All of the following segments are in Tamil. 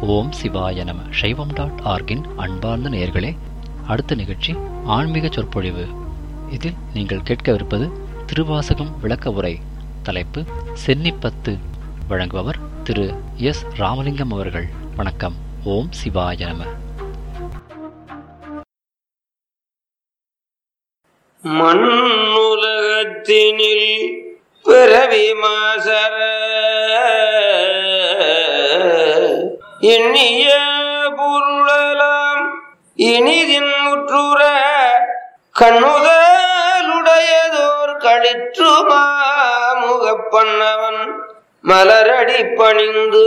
ஓம் சிவாய நம சைவம் டாட் ஆர்கின் அன்பார்ந்த நேயர்களே அடுத்த நிகழ்ச்சி ஆன்மீக சொற்பொழிவு இதில் நீங்கள் கேட்கவிருப்பது திருவாசகம் விளக்க உரை தலைப்பு சென்னிப்பத்து வழங்குபவர் திரு எஸ் ராமலிங்கம் அவர்கள் வணக்கம் ஓம் சிவாய நம மண்ணுலகத்தினில் பிறவி மாசர எண்ணிய பொருளலாம் இனிதின் முற்றுற கண்ணுதலுடையதோர் களிற்றுமா முகப்பண்ணவன் மலரடி பணிந்து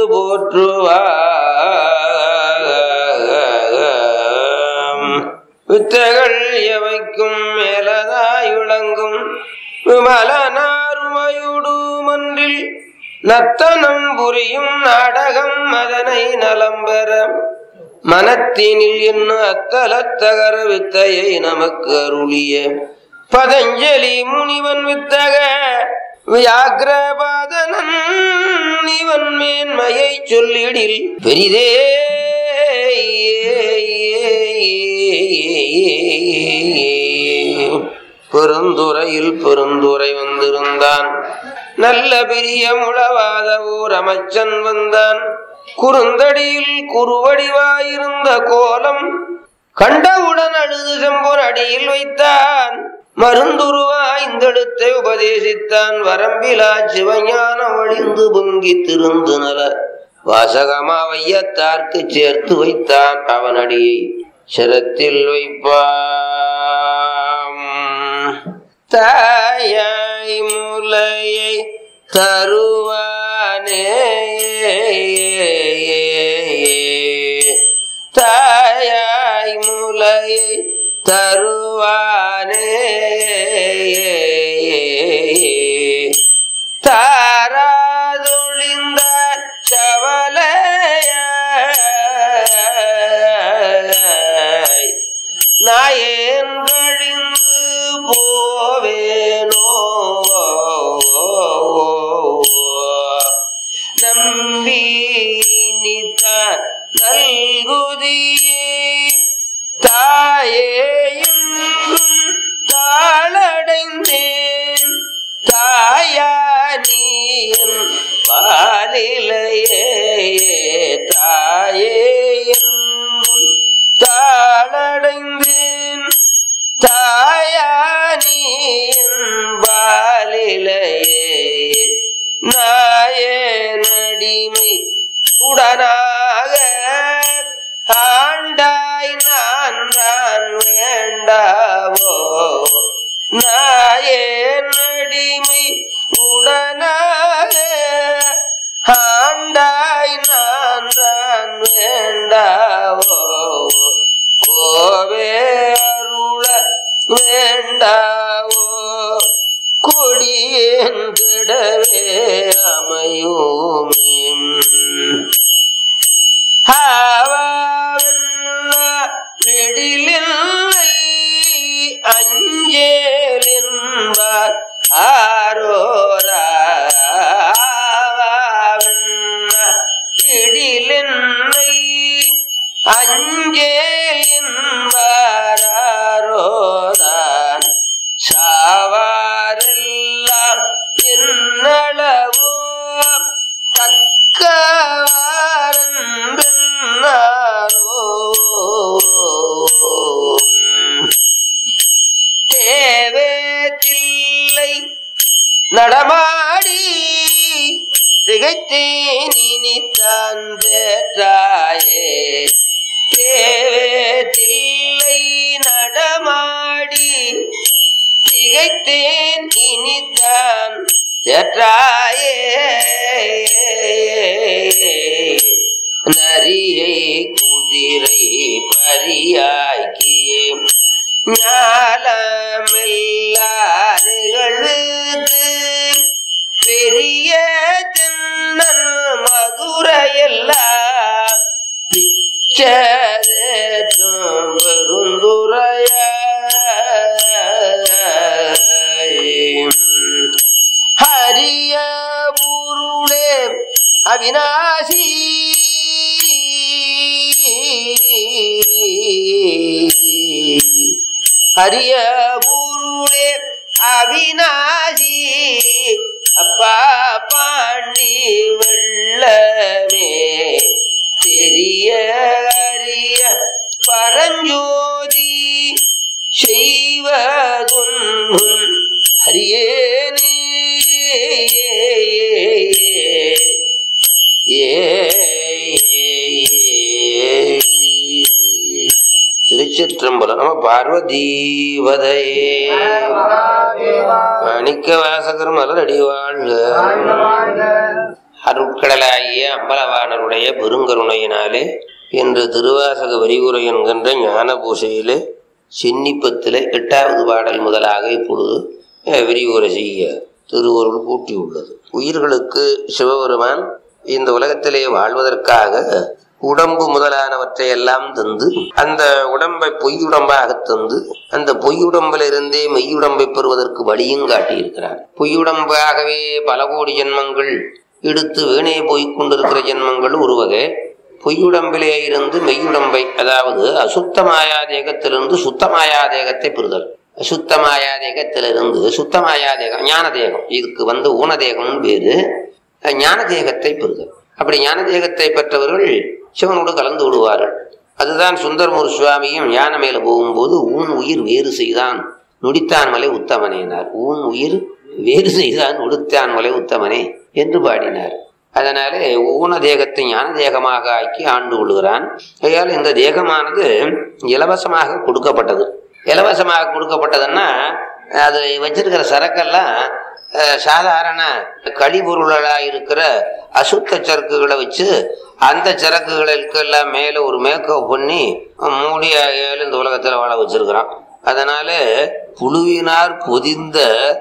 போற்றுவாம் வித்தைகள் எவைக்கும் மேலதாய் விளங்கும் விமலனாருமையுடு மன்றில் நத்தனம் புரியும் நாடகம் அதனை நலம் பெற மனத்தினில் என்ன அத்தலத்தகர வித்தையை நமக்கு அருளிய பதஞ்சலி முனிவன் வித்தக வியாகிரபாதனன் இவன் மேன்மையை சொல்லிடில் பெரிதே பெருந்துறையில் பெருந்துரை வந்திருந்தான் நல்ல பெரிய முழவாத ஓர் அமைச்சன் வந்தான் குறுந்தடியில் குறுவடிவாயிருந்த கோலம் கண்டவுடன் அழுது செம்போன் அடியில் வைத்தான் மருந்துருவாய்ந்தெழுத்தை உபதேசித்தான் வரம்பிலா சிவஞான வழிந்து பொங்கி திருந்து நல வாசகமா வையத்தார்க்கு சேர்த்து வைத்தான் அவன் அடியை சிரத்தில் வைப்பாம் தாயாய் முலையை தருவானே தாயாய் முலையை தருவானே தாராதுளிந்த சவலையாய் நாயேன் கழிந்து போவேனோ நம்பி நித்த நல்குதியே தாயே என்றும் தாளடைந்தேன் தாயா நீயன் பாலிலையே தாயே என்றும் தாளடைந்தேன் தாயா நீயன் பாலிலையே நாயே நடிமை உடனாக ஆண்டாய் நான் நான் வேண்டாவோ நாயே நடிமை உடனாக ஆண்டாய் நான் நான் வேண்டாவோ கோவே அருள வேண்டாவோ கொடியேன் கிடவே அமையுமே விடிலில்லை அஞ்சேல் என்பார் ஆரோரா விடிலென்னை அஞ்சேல் என்பார் ஆரோதான் சாவாரெல்லாம் என்னளவோ தக்கவாரோ தேவேதில்லை நடமாடி திகைத்தேன் இனித்தான் தேற்றாயே தேவேதில்லை நடமாடி திகைத்தேன் இனித்தான் தேற்றாயே நரியை குதிரை பரியாக்கி ஞாலமில்லா நிகழ்வுக்கு பெரிய தென்னன் மதுரையெல்லாம் பிச்சதேற்றும் பெருந்துரைய ஹரிய பொருளே அவிநாசி அரிய பொருளே அவிநாசி அப்பா பாண்டி வெள்ளமே தெரிய அறிய பரஞ்சோதி செய்வதும் ஹரியேனே திருச்சிற்றம்பலம் நம பார்வதீவதையே மாணிக்க வாசகர் மலரடி வாழ்க அருட்கடலாகிய அம்பலவாணருடைய பெருங்கருணையினாலே இன்று திருவாசக விரிவுரை என்கின்ற ஞான பூசையிலே சென்னிப்பத்திலே எட்டாவது பாடல் முதலாக இப்பொழுது அஹ், விரிவுரை செய்ய திருவருள் கூட்டியுள்ளது உயிர்களுக்கு சிவபெருமான் இந்த உலகத்திலே வாழ்வதற்காக உடம்பு முதலானவற்றை எல்லாம் தந்து அந்த உடம்பை பொய்யுடம்பாக தந்து அந்த பொய்யுடம்பிலிருந்தே மெய்யுடம்பை பெறுவதற்கு வழியும் காட்டியிருக்கிறார் பொய்யுடம்பாகவே பல கோடி ஜென்மங்கள் எடுத்து வீணே போய்க் கொண்டிருக்கிற ஜென்மங்கள் ஒரு வகை பொய்யுடம்பிலே இருந்து மெய்யுடம்பை அதாவது அசுத்தமாயா தேகத்திலிருந்து சுத்தமாயா தேகத்தை பெறுதல் அசுத்தமாயா தேகத்திலிருந்து சுத்தமாயா தேகம் ஞான தேகம் இதுக்கு வந்து ஊன தேகம்னு பேரு அஹ் ஞான தேகத்தை பெறுதல் அப்படி ஞான தேகத்தை பெற்றவர்கள் சிவனோடு கலந்து விடுவார்கள் அதுதான் சுந்தரமூர் சுவாமியும் யானை மேல போகும்போது ஊன் உயிர் வேறு செய்தான் நுடித்தான் மலை உத்தமனேனார் ஊன் உயிர் வேறு செய்தான் நுடித்தான் மலை உத்தமனே என்று பாடினார் அதனாலே ஊன தேகத்தை ஞான தேகமாக ஆக்கி ஆண்டு கொள்கிறான் ஆகையால் இந்த தேகமானது இலவசமாக கொடுக்கப்பட்டது இலவசமாக கொடுக்கப்பட்டதுன்னா அது வச்சிருக்கிற சரக்கெல்லாம் அஹ், சாதாரண கழிபொருளாக இருக்கிற அசுத்த சரக்குகளை வச்சு அந்த சரக்குகளுக்கு எல்லாம் மேலே ஒரு மேக்கப் பண்ணி மூடி ஏழு இந்த உலகத்தில் வாழ வச்சிருக்கிறான் அதனால புழுவினார் பொதிந்த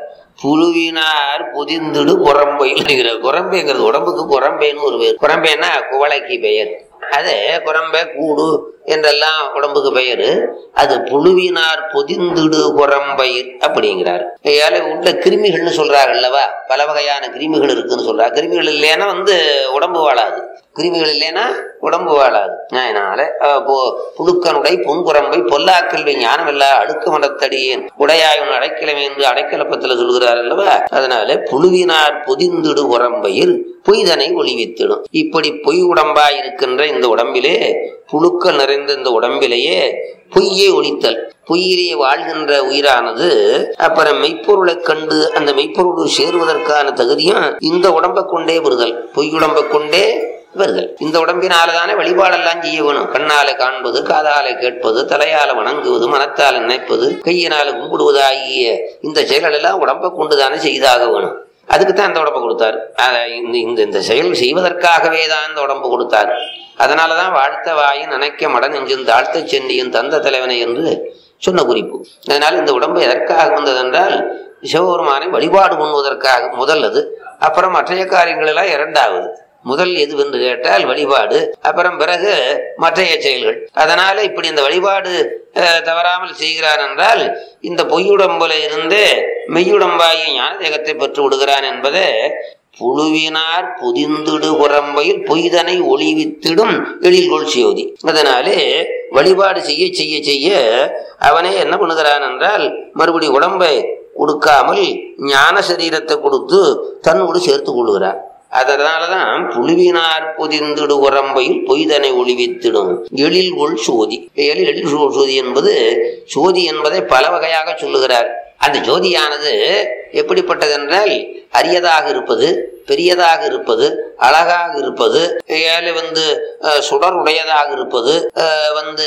புழுவினார் பொதிந்துடு குரம்பை குரம்பைங்கிறது உடம்புக்கு குரம்பைன்னு ஒரு பேர் குரம்பைன்னா குவளைக்கு பெயர் அது குரம்பை கூடு என்றெல்லாம் உடம்புக்கு பெயர் அது புழுவினார் பொதிந்துடு குரம்பயிர் அப்படிங்கிறார் ஏழை உள்ள கிருமிகள்னு சொல்றாங்க அல்லவா பல வகையான கிருமிகள் இருக்குன்னு சொல்றா கிருமிகள் இல்லைன்னா வந்து உடம்பு வாழாது கிருமிகள் இல்லைன்னா உடம்பு வாழாது அதனால அஹ், பொ- புழுக்கனுடை பொன்குரம்பை பொல்லாக்கல்வி ஞானமில்லா அடுக்கு மனத்தடியேன் உடையாயுன் அடைக்கலமே என்று அடைக்கலப்பத்தில் சொல்கிறார் அல்லவா அதனால புழுவினார் பொதிந்துடு உரம்பையில் பொய்தனை ஒளிவித்திடும் இப்படி பொய் உடம்பாய் இருக்கின்ற இந்த உடம்பிலே புழுக்கள் நிறைந்த இந்த உடம்பிலேயே பொய்யை ஒழித்தல் பொய்யிலேயே வாழ்கின்ற உயிரானது அப்புறம் மெய்ப்பொருளைக் கண்டு அந்த மெய்ப்பொருள் சேருவதற்கான தகுதியும் இந்த உடம்பை கொண்டே வருதல் பொய் உடம்பை கொண்டே வருதல் இந்த உடம்பினாலதானே வழிபாடெல்லாம் செய்ய வேணும் கண்ணால காண்பது காதால கேட்பது தலையால வணங்குவது மனத்தால நினைப்பது கையினால கும்பிடுவது ஆகிய இந்த செயல்கள் எல்லாம் உடம்பை கொண்டுதானே செய்தாக வேணும் அதுக்கு தான் இந்த உடம்பை கொடுத்தார் அத இந்த இந்த இந்த செயல் செய்வதற்காகவே தான் இந்த உடம்பு கொடுத்தார் அதனாலதான் வாழ்த்த வாயின் நினைக்க மட நெஞ்சும் தாழ்த்த சென்னியும் தந்த தலைவனை என்று சொன்ன குறிப்பு அதனால இந்த உடம்பு எதற்காக வந்ததென்றால் சிவபெருமானை வழிபாடு பண்ணுவதற்காக முதல் அது அப்புறம் மற்றைய காரியங்கள் எல்லாம் இரண்டாவது முதல் எதுவென்று கேட்டால் வழிபாடு அப்புறம் பிறகு மற்றைய செயல்கள் அதனால இப்படி இந்த வழிபாடு அஹ், தவறாமல் செய்கிறான் என்றால் இந்த பொய்யுடம்புல இருந்து மெய்யுடம்பாகிய ஞான தேகத்தை பெற்று விடுகிறான் என்பதை புழுவினார் புதிந்துடு புறம்பையில் பொய்தனை ஒளிவித்திடும் எழில்கொள் சியோதி அதனாலே வழிபாடு செய்ய செய்ய செய்ய அவனே என்ன பண்ணுகிறான் என்றால் மறுபடி உடம்பை கொடுக்காமல் ஞான சரீரத்தை கொடுத்து தன்னோடு சேர்த்து கொள்கிறார் அதனாலதான் புழுவினார் பொதிந்துடு உரம்பையில் பொய்தனை ஒளிவித்திடும் எழில் ஒள் சோதி எழில் எழில் சோ- சோதி என்பது சோதி என்பதை பல வகையாக சொல்லுகிறார் அந்த ஜோதியானது எப்படிப்பட்டதென்றால் அரியதாக இருப்பது பெரியதாக இருப்பது அழகாக இருப்பது ஏழு வந்து அஹ், சுடர் உடையதாக இருப்பது அஹ், வந்து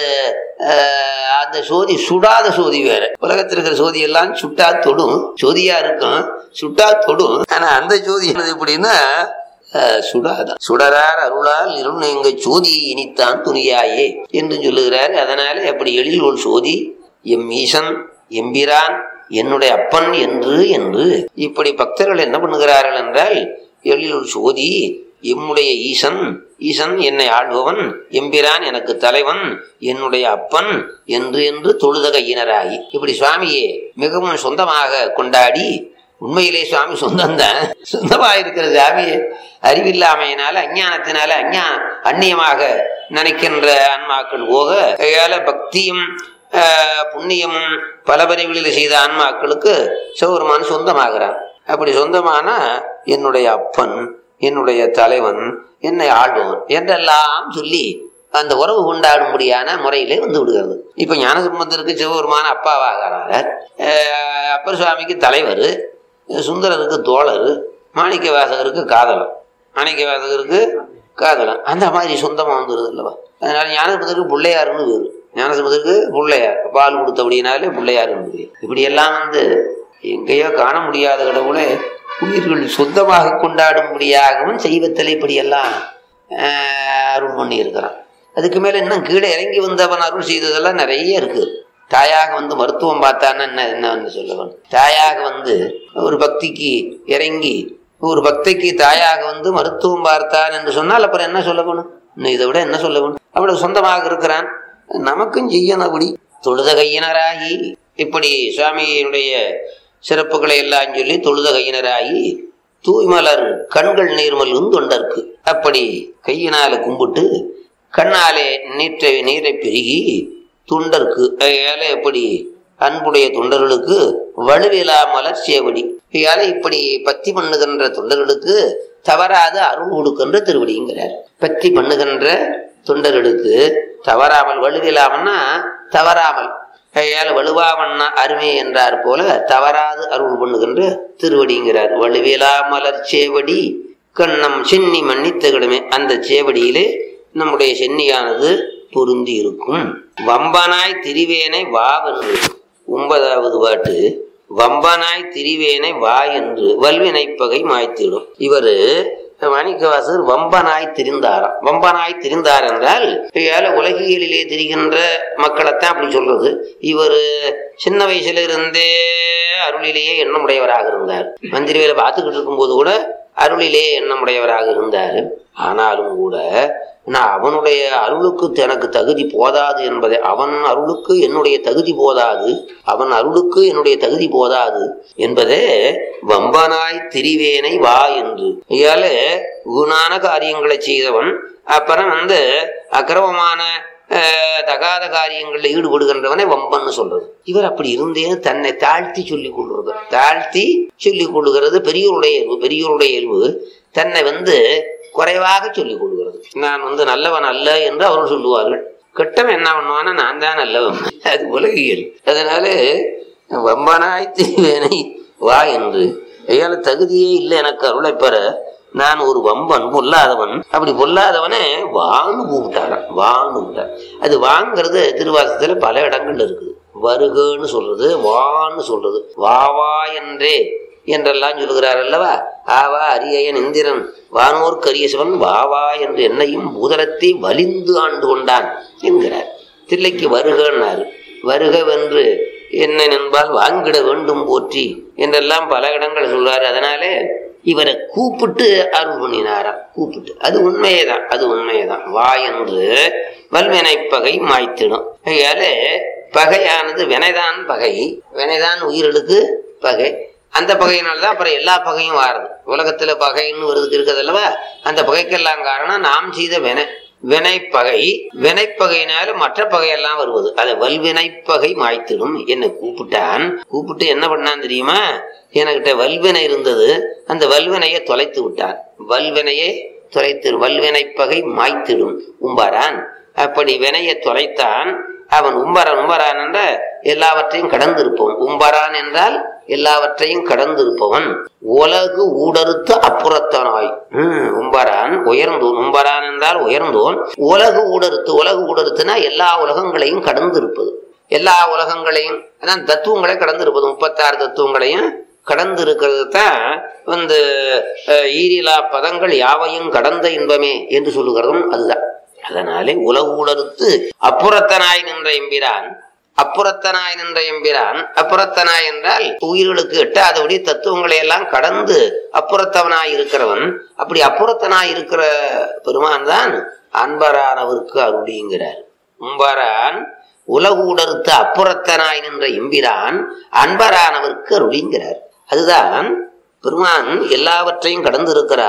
அஹ், அந்த சோதி சுடாத சோதி வேற உலகத்தில் இருக்கிற சோதி எல்லாம் சுட்டா தொடும் சோதியா இருக்கும் சுட்டா தொடும் ஆனா அந்த ஜோதி என்னது எப்படின்னா அஹ், சுடாதான் சுடரார் அருளால் இருள் நீங்க சோதியை இனித்தான் துணியாயே என்று சொல்லுகிறார் அதனால அப்படி எழில் ஒரு சோதி எம் ஈசன் எம்பிரான் என்னுடைய அப்பன் என்று என்று இப்படி பக்தர்கள் என்ன பண்ணுகிறார்கள் என்றால் எழில் ஒரு சோதி எம்முடைய ஈசன் ஈசன் என்னை ஆள்பவன் எம்பிரான் எனக்கு தலைவன் என்னுடைய அப்பன் என்று என்று தொழுத கையினராகி இப்படி சுவாமியை மிகவும் சொந்தமாக கொண்டாடி உண்மையிலே சுவாமி சொந்தம்தான் சொந்தமா இருக்கிற சாமி அறிவில்லாமையினால அஞ்ஞானத்தினால அஞ்ஞா அந்நியமாக நினைக்கின்ற ஆன்மாக்கள் போக கையால பக்தியும் ஆஹ், புண்ணியமும் பல பிரிவுகளில் செய்த ஆன்மாக்களுக்கு சிவபெருமான் சொந்தமாகிறான் அப்படி சொந்தமான என்னுடைய அப்பன் என்னுடைய தலைவன் என்னை ஆள்பவன் என்றெல்லாம் சொல்லி அந்த உறவு கொண்டாடும்படியான முறையிலே வந்து விடுகிறது இப்ப ஞானசம்பந்தருக்கு சிவபெருமான அப்பாவாகிறார் ஆஹ், அப்பர் சுவாமிக்கு தலைவர் சுந்தரருக்கு தோழர் மாணிக்க வாசகருக்கு காதலன் மாணிக்க வாசகருக்கு காதலன் அந்த மாதிரி சொந்தமா வந்துருது அல்லவா அதனால ஞானசம்பந்தருக்கு பிள்ளையாருன்னு வேறு ஞானசம்பந்தருக்கு பிள்ளையார் பால் கொடுத்தபடினாலே பிள்ளையாருன்னு பேரு. இப்படி எல்லாம் வந்து எங்கேயோ காண முடியாத கடவுளே உயிர்கள் சொந்தமாக கொண்டாடும்படியாகவும் செய்வத்தில் இப்படியெல்லாம் ஆஹ், அருள் பண்ணி இருக்கிறான் அதுக்கு மேல இன்னும் கீழே இறங்கி வந்தவன் அருள் செய்ததெல்லாம் நிறைய இருக்கு தாயாக வந்து மருத்துவம் பார்த்தான்னா என்ன என்னன்னு சொல்லவன் தாயாக வந்து ஒரு பக்திக்கு இறங்கி ஒரு பக்திக்கு தாயாக வந்து மருத்துவம் பார்த்தான் என்று சொன்னால் அப்புறம் என்ன சொல்ல வேணும் இன்னும் இதை விட என்ன சொல்ல வேணும் அவ்வளவு சொந்தமாக இருக்கிறான் நமக்கும் செய்யணும் அப்படி தொழுத கையினராகி இப்படி சுவாமியினுடைய சிறப்புகளை எல்லாம் சொல்லி தொழுத கையினராகி தூய்மலர் கண்கள் நீர்மல்கும் தொண்டர்க்கு அப்படி கையினால கும்பிட்டு கண்ணாலே நீற்றை நீரை பெருகி தொண்டர்க்கு அதால எப்படி அன்புடைய தொண்டர்களுக்கு வலுவிலா மலர் சேவடி இதால இப்படி பக்தி பண்ணுகின்ற தொண்டர்களுக்கு தவறாத அருள் கொடுக்கின்ற திருவடிங்கிறார் பக்தி பண்ணுகின்ற தொண்டர்களுக்கு தவறாமல் வலுவிலாமன்னா தவறாமல் கையால் வலுவாவண்ணா அருமை என்றார் போல தவறாது அருள் பண்ணுகின்ற திருவடிங்கிறார் வலுவிலா மலர் சேவடி கண்ணம் சென்னி மன்னித்தகிடமே அந்த சேவடியிலே நம்முடைய சென்னியானது பொருந்தி இருக்கும் வம்பனாய் திரிவேனை வாவென்று ஒன்பதாவது பாட்டு வம்பனாய் திரிவேனை வா என்று வல்வினைப்பகை மாய்த்திடும் இவரு மாணிக்கவாசர் வம்பனாய் திரிந்தாராம் வம்பனாய் திரிந்தார் என்றால் ஏழை உலகியலிலே திரிகின்ற மக்களைத்தான் அப்படி சொல்றது இவர் சின்ன வயசுல இருந்தே அருளிலேயே எண்ணமுடையவராக இருந்தார் மந்திரி வேலை பார்த்துக்கிட்டு இருக்கும்போது கூட அருளிலே எண்ணமுடையவராக இருந்தார் ஆனாலும் கூட நான் அவனுடைய அருளுக்கு எனக்கு தகுதி போதாது என்பதை அவன் அருளுக்கு என்னுடைய தகுதி போதாது அவன் அருளுக்கு என்னுடைய தகுதி போதாது என்பதே வம்பனாய் திரிவேனை வா என்று இயால குணான காரியங்களை செய்தவன் அப்புறம் வந்து அக்கிரமமான அஹ், தகாத காரியங்களில் ஈடுபடுகின்றவனை வம்பன்னு சொல்றது இவர் அப்படி இருந்தேன்னு தன்னை தாழ்த்தி சொல்லிக் கொள்றது தாழ்த்தி சொல்லிக் கொள்ளுகிறது பெரியோருடைய இயல்பு பெரியோருடைய இயல்பு தன்னை வந்து குறைவாக சொல்லிக் கொள்கிறது நான் வந்து நல்லவன் அல்ல என்று அவர்கள் சொல்லுவார்கள் கெட்டவன் என்ன பண்ணுவானா நான் தான் நல்லவன் அது உலகியல் அதனால வம்பனாய் தீவேனை வா என்று ஐயால தகுதியே இல்லை எனக்கு அருளை பெற நான் ஒரு வம்பன் பொல்லாதவன் அப்படி பொல்லாதவனே வான்னு கூப்பிட்டாரான் வான்னு கூப்பிட்டார் அது வாங்கிறது திருவாசத்துல பல இடங்கள்ல இருக்குது வருகன்னு சொல்றது வான்னு சொல்றது வா வா என்றே என்றெல்லாம் சொல்லுகிறார் அல்லவா ஆவா அரியயன் இந்திரன் வானோர் கரிய சிவன் வாவா என்று என்னையும் பூதலத்தை வலிந்து ஆண்டு கொண்டான் என்கிறார் தில்லைக்கு வருகன்னாரு வருகவென்று என்ன என்பால் வாங்கிட வேண்டும் போற்றி என்றெல்லாம் பல இடங்கள் சொல்றாரு அதனாலே இவரை கூப்பிட்டு அருள் பண்ணினாராம் கூப்பிட்டு அது உண்மையேதான் அது உண்மையேதான் வா என்று வல்வினை பகை மாய்த்திடும் அதனால பகையானது வினைதான் பகை வினைதான் உயிர்களுக்கு பகை அந்த பகையினால்தான் அப்புறம் எல்லா பகையும் வாருது உலகத்துல பகைன்னு வருது இருக்குது அல்லவா அந்த பகைக்கெல்லாம் காரணம் நாம் செய்த வினை வினைப்பகை வினைப்பகையினால மற்ற பகையெல்லாம் வருவது அதை வல்வினைப்பகை மாய்த்திடும் என்னை கூப்பிட்டான் கூப்பிட்டு என்ன பண்ணான் தெரியுமா எனக்கிட்ட வல்வினை இருந்தது அந்த வல்வினையை தொலைத்து விட்டான் வல்வினையை தொலைத்து வல்வினைப்பகை மாய்த்திடும் உம்பாரான் அப்படி வினையை தொலைத்தான் அவன் உம்பரான் உம்பரான் என்ற எல்லாவற்றையும் கடந்திருப்பவன் உம்பரான் என்றால் எல்லாவற்றையும் கடந்திருப்பவன் உலகு ஊடறுத்து அப்புறத்தனாய் ஹம், உம்பரான் உயர்ந்தோன் உம்பரான் என்றால் உயர்ந்தோன் உலகு ஊடறுத்து உலகு ஊடறுத்துனா எல்லா உலகங்களையும் கடந்திருப்பது எல்லா உலகங்களையும் அதான் தத்துவங்களை கடந்திருப்பது முப்பத்தாறு தத்துவங்களையும் கடந்து இருக்கிறது தான் வந்து அஹ், ஈரிலா பதங்கள் யாவையும் கடந்த இன்பமே என்று சொல்லுகிறதும் அதுதான் அதனாலே உலகு உலர்த்து அப்புறத்தனாய் நின்ற எம்பிரான் அப்புறத்தனாய் நின்ற எம்பிரான் அப்புறத்தனாய் என்றால் உயிர்களுக்கு எட்டாதபடி தத்துவங்களை எல்லாம் கடந்து அப்புறத்தவனாய் இருக்கிறவன் அப்படி அப்புறத்தனாய் இருக்கிற பெருமான் தான் அன்பரானவருக்கு அருளிங்கிறார் உம்பரான் உலகு உடறுத்து அப்புறத்தனாய் நின்ற எம்பிரான் அன்பரானவருக்கு அருளிங்கிறார் அதுதான் பெருமான் எல்லாவற்றையும் கடந்து இருக்கிறான்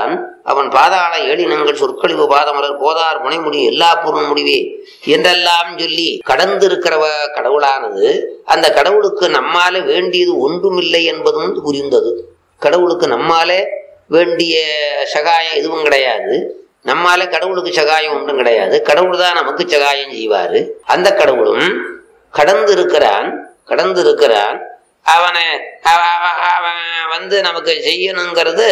அவன் பாதாள ஏழினங்கள் சொற்கழிவு பாதமலர் போதார் முனை முடியும் எல்லா பூர்வம் முடிவே என்றெல்லாம் சொல்லி கடந்து இருக்கிறவ கடவுளானது அந்த கடவுளுக்கு நம்மால வேண்டியது ஒன்றுமில்லை என்பதும் புரிந்தது கடவுளுக்கு நம்மாலே வேண்டிய சகாயம் எதுவும் கிடையாது நம்மால கடவுளுக்கு சகாயம் ஒன்றும் கிடையாது கடவுள் தான் நமக்கு சகாயம் செய்வாரு அந்த கடவுளும் கடந்து இருக்கிறான் கடந்து இருக்கிறான் அவனை அவ- அவ- அவன் வந்து நமக்கு செய்யணுங்கிறது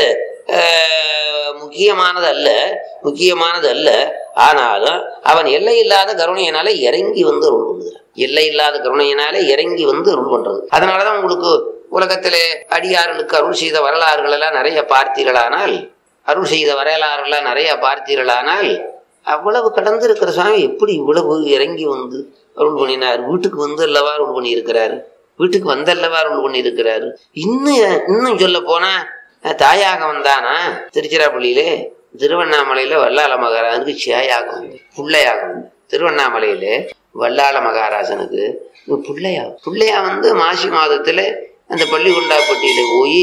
அஹ், முக்கியமானது அல்ல முக்கியமானது அல்ல ஆனாலும் அவன் எல்லை இல்லாத கருணையினால இறங்கி வந்து அருள் பண்ணுகிறான் எல்லை இல்லாத கருணையினால இறங்கி வந்து அருள் பண்றது அதனாலதான் உங்களுக்கு உலகத்திலே அடியார்களுக்கு அருள் செய்த வரலாறுகள் எல்லாம் நிறைய பார்த்தீர்களானால் அருள் செய்த வரலாறுலாம் நிறைய பார்த்தீர்களானால் அவ்வளவு கடந்து இருக்கிற சாமி எப்படி இவ்வளவு இறங்கி வந்து அருள் பண்ணினார் வீட்டுக்கு வந்து அல்லவா அருள் பண்ணியிருக்கிறாரு வீட்டுக்கு வந்தல்லவா அருள் பண்ணியிருக்கிறாரு இன்னும் இன்னும் சொல்ல போனா அஹ், தாயாக வந்தானா திருச்சிராப்பள்ளியிலே திருவண்ணாமலையில வல்லாள மகாராஜனுக்கு சேயாக வந்து பிள்ளையாக வந்து திருவண்ணாமலையில வல்லாள மகாராஜனுக்கு பிள்ளையா பிள்ளையா வந்து மாசி மாதத்துல அந்த பள்ளிகுண்டாப்பட்டியில போய்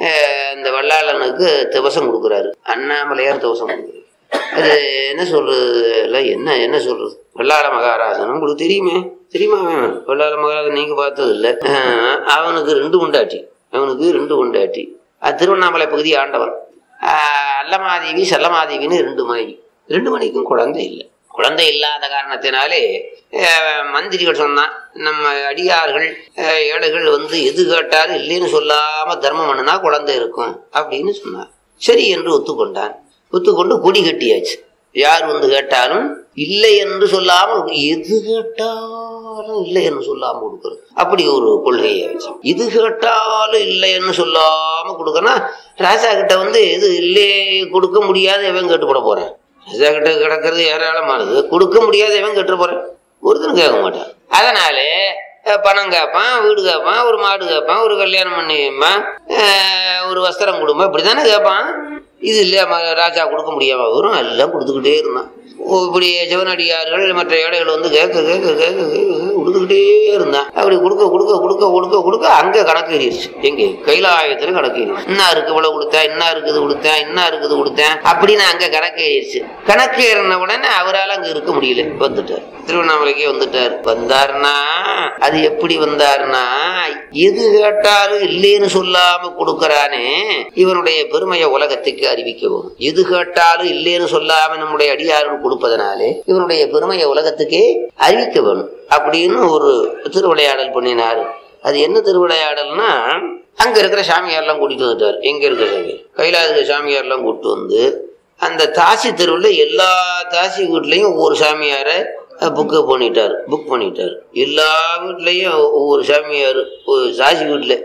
அந்த வல்லாளனுக்கு திவசம் கொடுக்குறாரு அண்ணாமலையார் திவசம் கொடுக்குறாரு அது என்ன சொல்றது இல்ல என்ன என்ன சொல்றது வல்லாள மகாராஜன் உங்களுக்கு தெரியுமே தெரியுமா அவன்? வல்லாள மகாராஜன் நீங்க பார்த்தது இல்ல அஹ் அவனுக்கு ரெண்டு உண்டாட்டி அவனுக்கு ரெண்டு உண்டாட்டி அது திருவண்ணாமலை பகுதி ஆண்டவன் ஆஹ் அல்லமாதேவி செல்லமாதேவின்னு ரெண்டு மனைவி ரெண்டு மணிக்கும் குழந்தை இல்லை குழந்தை இல்லாத காரணத்தினாலே அஹ், மந்திரிகள் சொன்னான் நம்ம அடியார்கள் அஹ், ஏழைகள் வந்து எது கேட்டாலும் இல்லைன்னு சொல்லாம தர்மம் பண்ணுனா குழந்தை இருக்கும் அப்படின்னு சொன்னார் சரி என்று ஒத்துக்கொண்டான் ஒத்துக்கொண்டு கொடி கட்டியாச்சு யார் வந்து கேட்டாலும் இல்லை என்று சொல்லாமல் எது கேட்டாலும் இல்லை என்று சொல்லாம கொடுக்கறது அப்படி ஒரு கொள்கையை வச்சு இது கேட்டாலும் இல்லைன்னு சொல்லாம கொடுக்கணும் ராஜா கிட்ட வந்து எது இல்லை கொடுக்க முடியாத எவன் கேட்டு போட போறேன் ராஜா கிட்ட கிடக்கிறது ஏராளமானது கொடுக்க முடியாத எவன் கேட்டு போறேன் ஒருத்தரும் கேட்க மாட்டான் அதனாலே அஹ், பணம் கேட்பான் வீடு கேட்பான் ஒரு மாடு கேட்பான் ஒரு கல்யாணம் பண்ணி வைப்பான் அஹ், ஒரு வஸ்திரம் கொடுமா இப்படிதானே கேட்பான் இது இல்லையா ம- ராஜா கொடுக்க முடியாம வரும் எல்லாம் கொடுத்துக்கிட்டே இருந்தான் ஓ, இப்படி சிவனடியார்கள் மற்ற ஏழைகள் வந்து கேட்க கேட்க கேட்க கேட்க கேட்க கொடுத்துக்கிட்டே இருந்தான் அப்படி கொடுக்க கொடுக்க கொடுக்க கொடுக்க கொடுக்க அங்க கணக்கு ஏறிடுச்சு எங்க கைலாயத்துல கணக்கு ஏறிடுச்சு இன்னா இருக்கு இவ்வளவு கொடுத்தேன் இன்னா இருக்குது கொடுத்தேன் இன்னா இருக்குது கொடுத்தேன் அப்படின்னு அங்க கணக்கு ஏறிடுச்சு கணக்கு ஏறின உடனே அவரால் அங்க இருக்க முடியல வந்துட்டார் திருவண்ணாமலைக்கே வந்துட்டார் வந்தாருன்னா அது எப்படி வந்தாருன்னா எது கேட்டாலும் இல்லைன்னு சொல்லாம கொடுக்கறானே இவனுடைய பெருமையை உலகத்துக்கு அறிவிக்கவும் எது கேட்டாலும் இல்லைன்னு சொல்லாம நம்முடைய அடியார்கள் கொடுப்பதனாலே இவனுடைய பெருமையை உலகத்துக்கே அறிவிக்க வேணும் அப்படின்னு ஒரு திருவிளையாடல் பண்ணினாரு அது என்ன திருவிளையாடல்னா அங்க இருக்கிற சாமியார்லாம் கூட்டிட்டு வந்துட்டார் எங்க இருக்கிற சாமியார் கைலாச சாமியார்லாம் கூட்டிட்டு வந்து அந்த தாசி தெருவில் எல்லா தாசி வீட்லயும் ஒவ்வொரு சாமியாரை புக்கு பண்ணிட்டார் புக் பண்ணிட்டார் எல்லா வீட்லயும் ஒவ்வொரு சாமியார் ஒரு தாசி வீட்டில்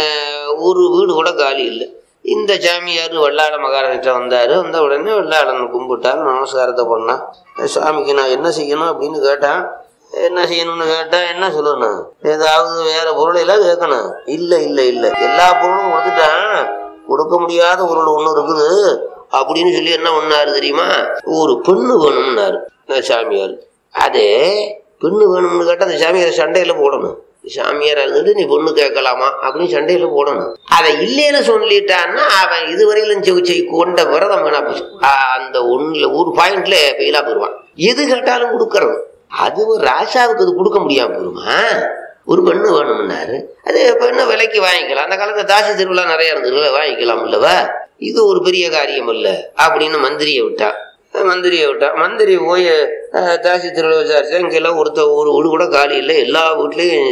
ஒரு வீடு கூட காலி இல்லை இந்த சாமியார் வல்லாள மகாராஜிட்ட வந்தார் வந்த உடனே வல்லாளன் கும்பிட்டார் நமஸ்காரத்தை பண்ணான் சாமிக்கு நான் என்ன செய்யணும் அப்படின்னு கேட்டான் என்ன செய்யணும்னு கேட்டா என்ன சொல்லணும் ஏதாவது வேற பொருள் எல்லாம் கேட்கணும் இல்ல இல்ல இல்ல எல்லா பொருளும் கொடுத்துட்டான் கொடுக்க முடியாத பொருள் ஒண்ணு இருக்குது அப்படின்னு சொல்லி என்ன பண்ணாரு தெரியுமா ஒரு பெண்ணு வேணும்னாரு அந்த சாமியார் அது பெண்ணு வேணும்னு கேட்டா அந்த சாமியார் சண்டையில போடணும் சாமியார் இருந்துட்டு நீ பொண்ணு கேட்கலாமா அப்படின்னு சண்டையில போடணும் அதை இல்லைன்னு சொல்லிட்டான்னா அவன் இதுவரையிலும் சிகிச்சை கொண்ட விரதம் வேணா போச்சு ஆஹ் அந்த ஒண்ணுல ஒரு பாயிண்ட்ல ஃபெயிலா போயிடுவான் எது கேட்டாலும் கொடுக்கறது அது ஒரு ராசாவுக்கு அது கொடுக்க முடியாம போயிருமா ஒரு பெண்ணு வேணும்னாரு அது பெண்ணு விலைக்கு வாங்கிக்கலாம் அந்த காலத்துல தாசி திருவிழா நிறைய இருந்ததுல வாங்கிக்கலாம் இல்லவா இது ஒரு பெரிய காரியம் இல்ல அப்படின்னு மந்திரியை விட்டான் மந்திரியை விட்டான் மந்திரி போய் அஹ், தாசி திருவிழா விசாரிச்சா இங்கெல்லாம் ஒருத்த ஒரு வீடு கூட காலி இல்லை எல்லா வீட்லயும்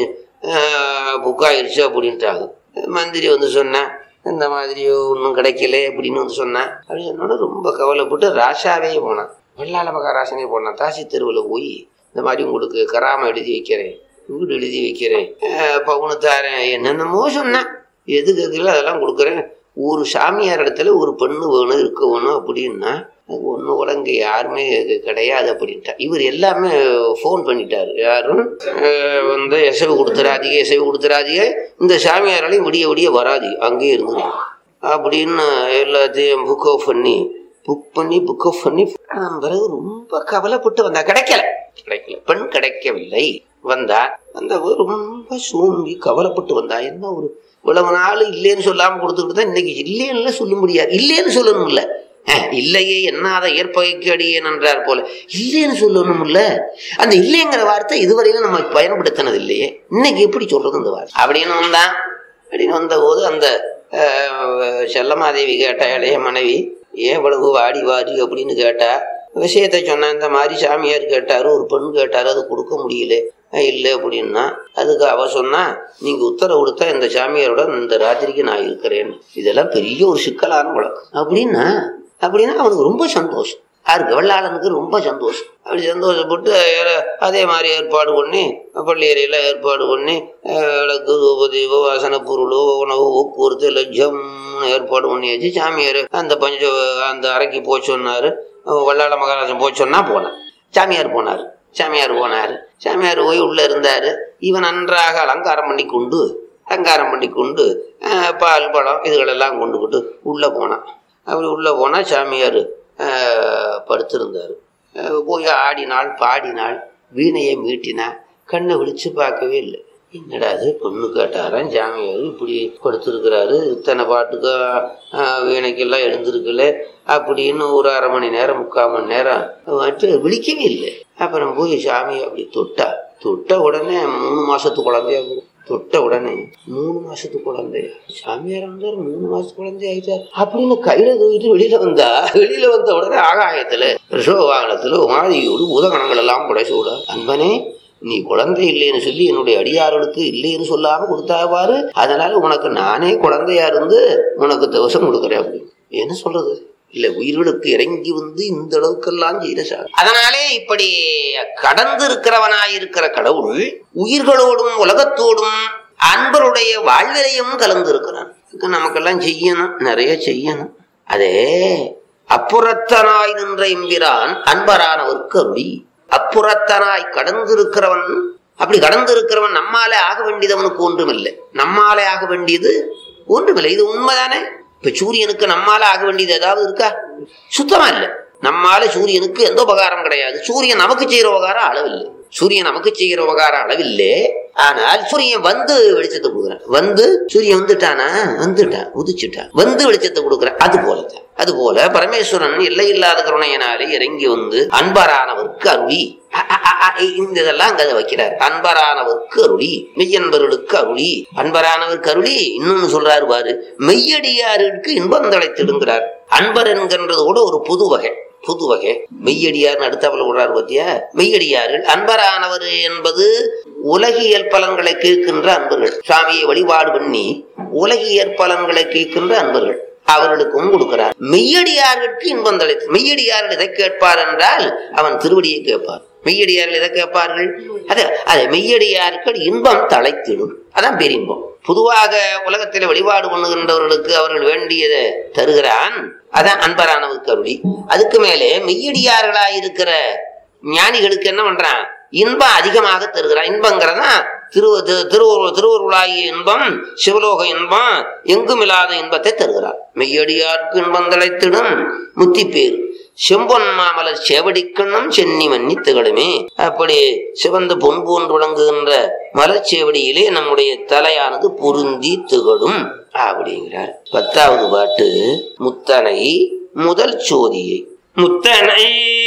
புக் ஆயிடுச்சு அப்படின்ட்டாங்க மந்திரி வந்து சொன்னேன் இந்த மாதிரி ஒன்றும் கிடைக்கல அப்படின்னு வந்து சொன்னேன் அப்படின்னு சொன்னோட ரொம்ப கவலைப்பட்டு ராஷாவே போனான் வெள்ளாள மகாராசனே போனான் தாசி தெருவில் போய் இந்த மாதிரி உங்களுக்கு கராம எழுதி வைக்கிறேன் வீடு எழுதி வைக்கிறேன் அஹ் பவுனு தாரேன் என்னென்னமோ சொன்னேன் எது கேட்கல அதெல்லாம் கொடுக்குறேன் ஒரு சாமியார் இடத்துல ஒரு பெண்ணு வேணும் இருக்க வேணும் அப்படின்னா ஒன்று கூட இங்கே யாருமே இது கிடையாது அப்படின்ட்டா இவர் எல்லாமே ஃபோன் பண்ணிட்டாரு யாரும் அஹ் வந்து எசவு கொடுத்துறாதீங்க எசவு கொடுத்துறாதீங்க இந்த சாமியாராலையும் விடிய விடிய வராதீங்க அங்கேயே இருந்துரு அப்படின்னு எல்லாத்தையும் புக் ஆஃப் பண்ணி புக் பண்ணி புக் ஆஃப் பண்ணி அதன் பிறகு ரொம்ப கவலைப்பட்டு வந்தா கிடைக்கல கிடைக்கல பெண் கிடைக்கவில்லை வந்தா வந்தவ ரொம்ப சோம்பி கவலைப்பட்டு வந்தா என்ன ஒரு இவ்வளவு நாள் இல்லைன்னு சொல்லாம கொடுத்துக்கிட்டு தான் இன்னைக்கு இல்லைன்னு சொல்ல முடியாது இல்லைன்னு சொல்லணும் இல்ல அஹ், இல்லையே என்னாத ஏற்பகைக்கு அடியேன் என்றார் போல இல்லைன்னு சொல்லணும் இல்ல அந்த இல்லைங்கிற வார்த்தை இதுவரையிலும் நம்ம பயன்படுத்தினது இல்லையே இன்னைக்கு எப்படி சொல்றது இந்த வார்த்தை அப்படின்னு வந்தான் அப்படின்னு வந்த போது அந்த அஹ், செல்லமாதேவி கேட்டா இளைய மனைவி ஏன் இவ்வளவு வாடி வாடி அப்படின்னு கேட்டா விஷயத்தை சொன்ன இந்த மாதிரி சாமியார் கேட்டாரு ஒரு பெண் கேட்டாரு அது கொடுக்க முடியல அஹ் இல்லை அப்படின்னா அதுக்கு அவ சொன்னா நீங்க உத்தரவு கொடுத்தா இந்த சாமியாரோட இந்த ராத்திரிக்கு நான் இருக்கிறேன்னு இதெல்லாம் பெரிய ஒரு சிக்கலான வழக்கம் அப்படின்னா அப்படின்னா அவனுக்கு ரொம்ப சந்தோஷம் யாருக்கு வெள்ளாளனுக்கு ரொம்ப சந்தோஷம் அப்படி சந்தோஷப்பட்டு அஹ், அதே மாதிரி ஏற்பாடு பண்ணி பள்ளியறையில் ஏற்பாடு பண்ணி அஹ், விளக்கு தூபதி வாசன பொருளோ உணவு போக்குவரத்து லட்சம் ஏற்பாடு பண்ணியாச்சு சாமியார் அந்த பஞ்ச அந்த அறைக்கு போக சொன்னார் வல்லாள மகாராஜன் போக சொன்னா போனான் சாமியார் போனார் சாமியார் போனார் சாமியார் போய் உள்ள இருந்தார் இவன் நன்றாக அலங்காரம் பண்ணி கொண்டு அலங்காரம் பண்ணி கொண்டு அஹ், பால் பழம் இதுகளெல்லாம் கொண்டுக்கிட்டு உள்ளே போனான் அப்படி உள்ளே போனால் சாமியார் அஹ், படுத்திருந்தார் அஹ், போய் ஆடினாள் பாடினாள் வீணையை மீட்டினா கண்ணை விழிச்சு பார்க்கவே இல்லை என்னடா அது பொண்ணு கேட்டாராம் சாமியார் இப்படி படுத்திருக்கிறாரு இத்தனை பாட்டுக்கு அஹ், வீணைக்கெல்லாம் எழுந்திருக்கல அப்படின்னு ஒரு அரை மணி நேரம் முக்கால் மணி நேரம் வந்துட்டு விழிக்கவே இல்லை அப்புறம் போய் சாமி அப்படி தொட்டா தொட்ட உடனே மூணு மாசத்து குழந்தையா போகும். தொட்ட உடனே மூணு மாசத்து குழந்தையா சாமியார் வந்தார் மூணு மாசத்து குழந்தை ஆயிட்டார் அப்படின்னு கையில தூக்கிட்டு வெளியில வந்தா வெளியில வந்த உடனே ஆகாயத்துல ரிஷோ வாகனத்துல உமாதியோடு பூதகணங்கள் எல்லாம் படைசூட அன்பனே நீ குழந்தை இல்லைன்னு சொல்லி என்னுடைய அடியார்களுக்கு இல்லைன்னு சொல்லாம கொடுத்தாவாரு அதனால உனக்கு நானே குழந்தையா இருந்து உனக்கு தவசம் கொடுக்குறேன் அப்படின்னு என்ன சொல்றது இல்ல உயிர்களுக்கு இறங்கி வந்து இந்த அளவுக்கெல்லாம் செய்த சாமி அதனாலே இப்படி கடந்து இருக்கிறவனாய் இருக்கிற கடவுள் உயிர்களோடும் உலகத்தோடும் அன்பருடைய வாழ்விலையும் கலந்து இருக்கிறான் இதுக்கு நமக்கெல்லாம் செய்யணும் நிறைய செய்யணும் அதே அப்புறத்தனாய் நின்ற எம்பிரான் அன்பரானவர்க்கு அருளி அப்புறத்தனாய் கடந்து இருக்கிறவன் அப்படி கடந்து இருக்கிறவன் நம்மாலே ஆக வேண்டியது அவனுக்கு ஒன்றுமில்லை நம்மாலே ஆக வேண்டியது ஒன்றுமில்லை இது உண்மைதானே இப்ப சூரியனுக்கு நம்மால ஆக வேண்டியது ஏதாவது இருக்கா சுத்தமா இல்லை நம்மால சூரியனுக்கு எந்த உபகாரம் கிடையாது சூரியன் நமக்கு செய்யற உபகாரம் அளவில்லை சூரியன் நமக்கு செய்கிற உபகாரம் அளவில்லை ஆனால் சூரியன் வந்து வெளிச்சத்தை கொடுக்குறான் வந்து சூரியன் வந்துட்டானா வந்துட்டான் உதிச்சுட்டான் வந்து வெளிச்சத்தை கொடுக்குறான் அது போலதான் அது போல பரமேஸ்வரன் எல்லை இல்லாத கருணையினாலே இறங்கி வந்து அன்பரானவர்க்கு அருளி அ- அ- அ- அ- இந்த இதெல்லாம் அங்க வைக்கிறார் அன்பரானவர்க்கு அருளி மெய்யன்பர்களுக்கு அருளி அன்பரானவர்க்கு அருளி இன்னொன்னு சொல்றாரு பாரு மெய்யடியாருக்கு இன்பம் தழைத்திடுங்கிறார் அன்பர் என்கின்றது கூட ஒரு புது வகை புது வகை மெய்யடியார்னு அடுத்தவள விடுறாரு பத்தியா மெய்யடியார்கள் அன்பரானவர் என்பது உலகியல் பலன்களை கேட்கின்ற அன்பர்கள் சுவாமியை வழிபாடு பண்ணி உலகியற் பலன்களை கேட்கின்ற அன்பர்கள் அவர்களுக்கும் கொடுக்கிறார் மெய்யடியார்களுக்கு இன்பம் தழைத்து மெய்யடியார்கள் எதை கேட்பார் என்றால் அவன் திருவடியை கேட்பார் மெய்யடியார்கள் எதை கேட்பார்கள் அது அது மெய்யடியார்கள் இன்பம் தழைத்திடும் அதான் பேரின்பம் பொதுவாக உலகத்தில் வழிபாடு பண்ணுகின்றவர்களுக்கு அவர்கள் வேண்டியதை தருகிறான் அதான் அன்பரானவுக்கு அருளி அதுக்கு மேலே மெய்யடியார்களாய் இருக்கிற ஞானிகளுக்கு என்ன பண்றான் இன்பம் அதிகமாக தருகிறான் இன்பங்கிறதா திரு திரு- திருவருள் திருவருளாகிய இன்பம் சிவலோக இன்பம் எங்குமில்லாத இன்பத்தை தருகிறார் மெய்யடியாருக்கு இன்பம் தலைத்திடும் முத்தி பேர் செம்பொன் மாமலர் செவடிக்கண்ணும் சென்னி மன்னி திகழுமே அப்படி சிவந்த பொன் போன்று விளங்குகின்ற மலர்ச்சேவடியிலே நம்முடைய தலையானது பொருந்தி திகழும் அப்படிங்கிறார் பத்தாவது பாட்டு முத்தனை முதல் சோதியை முத்தனை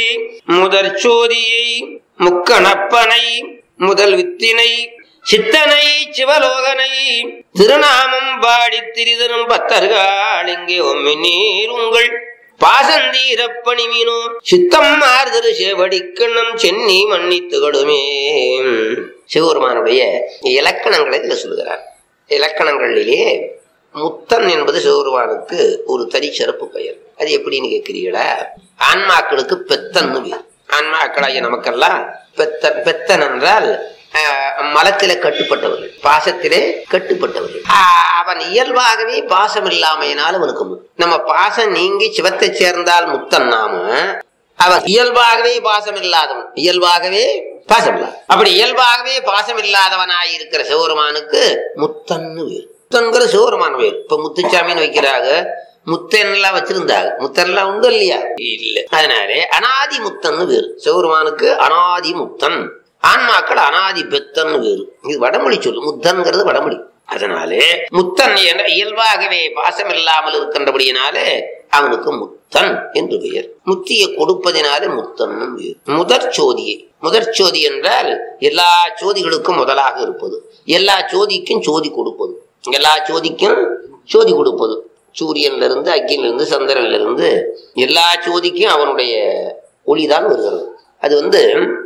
முதற் சோதியை முக்கணப்பனை முதல் வித்தினை சித்தனை சிவலோகனை திருநாமம் பாடித் திரிதரும் பத்தர்கள் இங்கே ஒம்மி நீர் உங்கள் பாசந்தீரப்பணி மீனோ சித்தம் மாறுதரு செவடிக்கண்ணம் சென்னி மன்னித்துகளுமே சிவபெருமானுடைய இலக்கணங்களை இதுல சொல்கிறார் இலக்கணங்களிலே முத்தன் என்பது சிவபெருமானுக்கு ஒரு தனி சிறப்பு பெயர் அது எப்படின்னு கேட்கிறீங்களா ஆன்மாக்களுக்கு பெத்தன்னு பேர் ஆன்மாக்களாகிய நமக்கெல்லாம் பெத்தன் பெத்தன் என்றால் ஆஹ், மலத்திலே கட்டுப்பட்டவர்கள் பாசத்திலே கட்டுப்பட்டவர்கள் ஆஹ், அவன் இயல்பாகவே பாசம் இல்லாமையினால் அவனுக்கு முத்து. நம்ம பாசம் நீங்கி சிவத்தை சேர்ந்தால் முத்தன் நாம அவன் இயல்பாகவே பாசம் இல்லாதவன் இயல்பாகவே பாசம் இல்லாத அப்படி இயல்பாகவே பாசம் இல்லாதவனாய் இருக்கிற சிவபெருமானுக்கு முத்தன்னு வேறு முத்தன்கிற சிவபெருமான் வேறு இப்ப முத்துச்சாமின்னு வைக்கிறாங்க முத்தன்லாம் வச்சிருந்தாங்க முத்தன்லாம் உண்டு இல்லையா இல்ல அதனாலே அனாதி முத்தன்னு வேறு சிவபெருமானுக்கு அனாதி முத்தன் ஆன்மாக்கள் அனாதி பெத்தன்னு வேறு இது வடமொழி சொல்லு முத்தன்கிறது வடமொழி அதனாலே முத்தன் என்ற இயல்பாகவே பாசம் இல்லாமல் இருக்கின்றபடியினாலே அவனுக்கு முத்தன் என்று பெயர் முத்தியை கொடுப்பதினாலே முத்தன் பெயர் முதற் சோதியை முதற் சோதி என்றால் எல்லா சோதிகளுக்கும் முதலாக இருப்பது எல்லா சோதிக்கும் சோதி கொடுப்பது எல்லா சோதிக்கும் சோதி கொடுப்பது சூரியன்ல இருந்து அக்கினில இருந்து சந்திரன்ல இருந்து எல்லா சோதிக்கும் அவனுடைய ஒளிதான் வருகிறது அது வந்து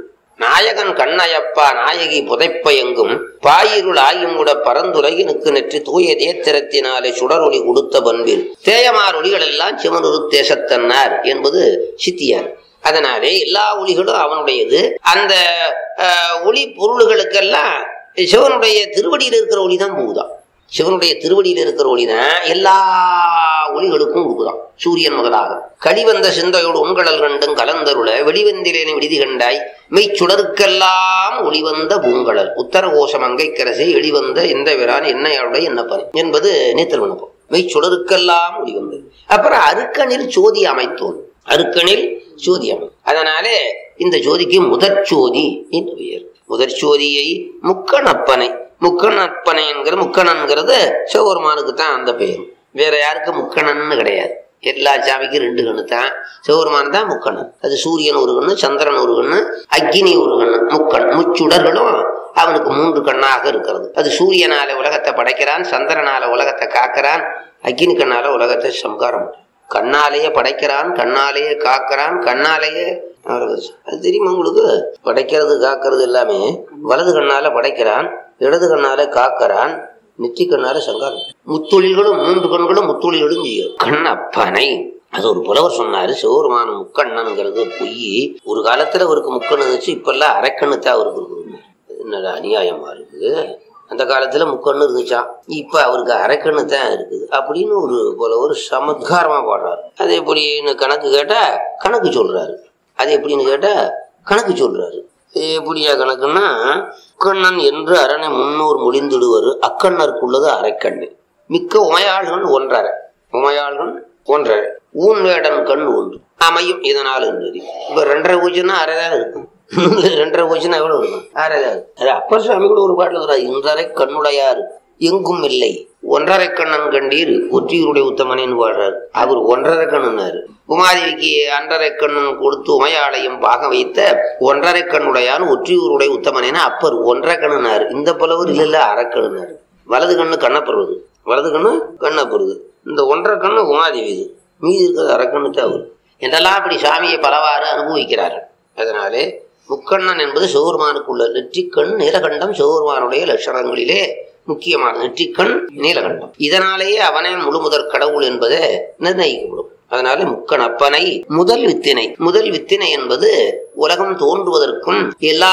நாயகன் கண்ணயப்பா நாயகி புதைப்ப எங்கும் பாயிருள் ஆயும் கூட பரந்துலகினுக்கு நெற்றி தூய தேத்திரத்தினாலே சுடரொளி கொடுத்த பண்பில் தேயமார் ஒளிகள் எல்லாம் சிவனுரு தேசத்தன்னார் என்பது சித்தியார் அதனாலே எல்லா ஒளிகளும் அவனுடையது அந்த அஹ், ஒளி பொருள்களுக்கெல்லாம் சிவனுடைய திருவடியில் இருக்கிற ஒளி தான் போகுதான் சிவனுடைய திருவடியில் இருக்கிற ஒளி தான் எல்லா ஒளிகளுக்கும் கொடுக்குதாம் சூரியன் முதலாக கழிவந்த சிந்தையோடு உண்கடல் கண்டும் கலந்தருள வெளிவந்திலேனே விடுதி கண்டாய் மெய்ச்சுடருக்கெல்லாம் ஒளிவந்த பூங்கடல் உத்தர கோஷம் அங்கைக்கரசை எளிவந்த எந்த விரான் என்னையாளுடைய என்னப்பன் என்பது நேத்தல் விண்ணப்பம் மெய்ச்சுடருக்கெல்லாம் ஒளிவந்தது அப்புறம் அருக்கனில் சோதி அமைத்தோன் அருக்கனில் ஜோதி அமை அதனாலே இந்த ஜோதிக்கு முதற் ஜோதி என்று பெயர் முதற் ஜோதியை முக்கணப்பனை முக்கணப்பனை என்கிற முக்கணன்கிறது சிவபெருமானுக்கு தான் அந்த பெயர் வேற யாருக்கும் முக்கணன்னு கிடையாது எல்லா சாமிக்கும் ரெண்டு கண்ணு தான் சிவபெருமான் தான் முக்கணன் அது சூரியன் ஒரு கண்ணு சந்திரன் ஒரு கண்ணு அக்னி ஒரு கண்ணு முக்கண் முச்சுடர்களும் அவனுக்கு மூன்று கண்ணாக இருக்கிறது அது சூரியனால உலகத்தை படைக்கிறான் சந்திரனால உலகத்தை காக்கிறான் அக்னி கண்ணால உலகத்தை சம்காரம் பண்றான். கண்ணாலேயே படைக்கிறான் கண்ணாலேயே காக்கிறான் கண்ணாலேயே அவருக்கு அது தெரியுமா உங்களுக்கு படைக்கிறது காக்கிறது எல்லாமே வலது கண்ணால படைக்கிறான் இடது கண்ணால காக்கிறான் நெற்றி கண்ணால சங்காரம் முத்தொழில்களும் மூன்று கண்களும் முத்தொழில்களும் செய்யும் கண்ணப்பனை அது ஒரு புலவர் சொன்னாரு சிவருமான முக்கண்ணனுங்கிறது பொய் ஒரு காலத்துல அவருக்கு முக்கண்ணு இருந்துச்சு இப்பெல்லாம் அரைக்கண்ணு தான் அவருக்கு இருக்குது என்னடா அநியாயமா இருக்குது அந்த காலத்துல முக்கண்ணு இருந்துச்சாம் இப்ப அவருக்கு அரைக்கண்ணு தான் இருக்குது அப்படின்னு ஒரு போல ஒரு சமத்காரமா பாடுறாரு அது எப்படின்னு கணக்கு கேட்டா கணக்கு சொல்றாரு அது எப்படின்னு கேட்டா கணக்கு சொல்றாரு இது எப்படியா கணக்குன்னா முக்கண்ணன் என்று அரணை முன்னோர் மொழிந்துடுவர் அக்கண்ணருக்குள்ளது அரைக்கண்ணு மிக்க உமையாள்கள் ஒன்றரை உமையாள்கள் ஒன்றரை ஊன் வேடன் கண் ஒன்று அமையும் இதனால் என்றது இப்ப ரெண்டரை பூஜைன்னா அரை தான் இருக்கும் ரெண்டரை பூஜைன்னா எவ்வளவு இருக்கும் அரை தான் இருக்கும். அது அப்பர் சுவாமி கூட ஒரு பாட்டில் இருக்கிறார் இன்றரை கண்ணுடையார் எங்கும் இல்லை ஒன்றரை கண்ணன் கண்டீர் ஒற்றியூருடைய உத்தமனேன்னு பாடுறாரு அவர் ஒன்றரை கண்ணுனாரு உமாதேவிக்கு அன்றரை கண்ணன் கொடுத்து உமையாளையும் பாக வைத்த ஒன்றரை கண்ணுடையான் ஒற்றியூருடைய உத்தமனேன்னு அப்பர் ஒன்றரை கண்ணுனாரு இந்த புலவர் இல்ல இல்ல அரைக்கண்ணுனாரு வலது கண்ணு கண்ணப்படுவது வலது கண்ணு கண்ணப்படுவது இந்த ஒன்றரை கண்ணு உமாதேவி இது மீதி இருக்கிறது அரைக்கண்ணு தான் அவர் என்றெல்லாம் அப்படி சாமியை பலவாறு அனுபவிக்கிறார்கள் அதனாலே முக்கண்ணன் என்பது சிவபெருமானுக்குள்ள நெற்றிக்கண் நீலகண்டம் சிவபெருமானுடைய லட்சணங்களிலே முக்கியமான நெற்றிக்கண் நீலகண்டம் இதனாலேயே அவனே முழுமுதற் கடவுள் என்பதை நிர்ணயிக்கப்படும் அதனால முக்கணப்பனை முதல் வித்தினை முதல் வித்தினை என்பது உலகம் தோன்றுவதற்கும் எல்லா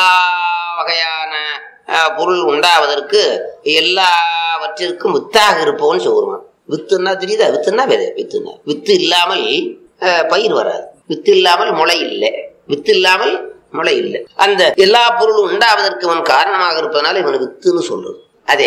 வகையான அஹ், பொருள் உண்டாவதற்கு எல்லாவற்றிற்கும் வித்தாக இருப்பவன் சிவபெருமான் வித்துன்னா தெரியுதா வித்துன்னா விதை வித்துன்னா வித்து இல்லாமல் அஹ், பயிர் வராது வித்து இல்லாமல் முளை இல்லை வித்து இல்லாமல் முளை இல்லை அந்த எல்லா பொருளும் உண்டாவதற்கு அவன் காரணமாக இருப்பதனால இவன் வித்துன்னு சொல்றது அதே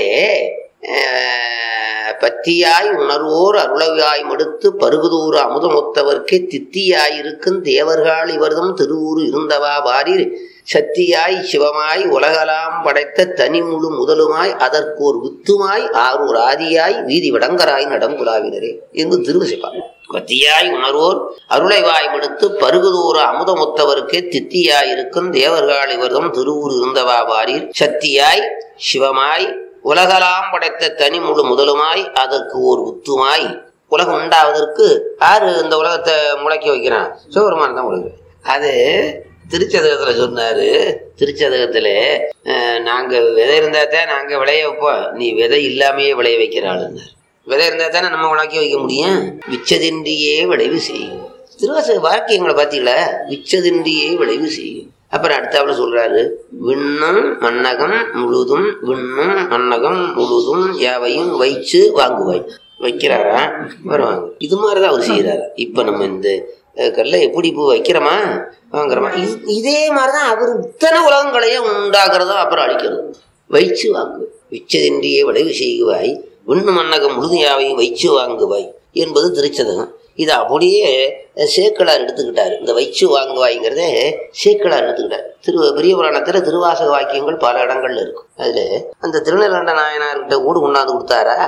அஹ், பத்தியாய் உணர்வோர் அருளவாய் மடுத்து பருகுதூறு அமுதமொத்தவர்க்கே தித்தியாயிருக்கும் தேவர்கள் இவர்தம் திருவூர் இருந்தவா வாரீர் சத்தியாய் சிவமாய் உலகலாம் படைத்த தனி முழு முதலுமாய் அதற்கோர் வித்துமாய் ஆரூர் ஆதியாய் வீதி விடங்கராய் நடம்புலாவினரே என்று திருவசிப்பார் பத்தியாய் உணர்வோர் அருளை வாய் மடுத்து பருகுதூறு அமுதமொத்தவர்க்கே தித்தியாய் இருக்கும் தேவர்கள் இவர்தம் திருவூர் இருந்தவா வாரீர் சத்தியாய் சிவமாய் உலகலாம் படைத்த தனி முழு முதலுமாய் அதற்கு ஓர் உத்துமாய் உலகம் உண்டாவதற்கு யாரு இந்த உலகத்தை முளைக்க வைக்கிறான் சிவபெருமான் தான் முளைக்க அது திருச்சதகத்துல சொன்னாரு திருச்சதகத்துல அஹ், நாங்க விதை இருந்தா தான் நாங்க விளைய வைப்போம் நீ விதை இல்லாமையே விளைய வைக்கிற ஆளுன்னாரு விதை இருந்தா தானே நம்ம விளக்கி வைக்க முடியும் விச்சதின்றியே விளைவு செய்யும் திருவாசக வாக்கியங்களை பார்த்தீங்களா விச்சதின்றியே விளைவு செய்யும் அப்புறம் அடுத்தாப்புல சொல்றாரு விண்ணும் மன்னகம் முழுதும் விண்ணும் மன்னகம் முழுதும் யாவையும் வைச்சு வாங்குவாய் வைக்கிறாரா வருவாங்க இது மாதிரிதான் அவர் செய்யறாரு இப்ப நம்ம இந்த அஹ், கல்லை எப்படி இப்போ வைக்கிறோமா வாங்குறோமா இது- இதே மாதிரிதான் அவர் இத்தனை உலகங்களையும் உண்டாக்குறதும் அப்புறம் அழிக்கிறதும் வைச்சு வாங்குவாய் விச்சதின்றியே விளைவு செய்குவாய் விண்ணு மன்னகம் முழுதையாவையும் வைச்சு வாங்குவாய் என்பது திருச்சதகம் இது அப்படியே சேக்கலார் எடுத்துக்கிட்டாரு இந்த வைச்சு வாங்குவாய்ங்கிறதே சேக்கலார் எடுத்துக்கிட்டாரு திரு பெரிய புராணத்துல திருவாசக வாக்கியங்கள் பல இடங்கள்ல இருக்கும் அதுல அந்த திருநெல்வேண்ட நாயனார்கிட்ட ஊடு கொண்டாந்து கொடுத்தாரா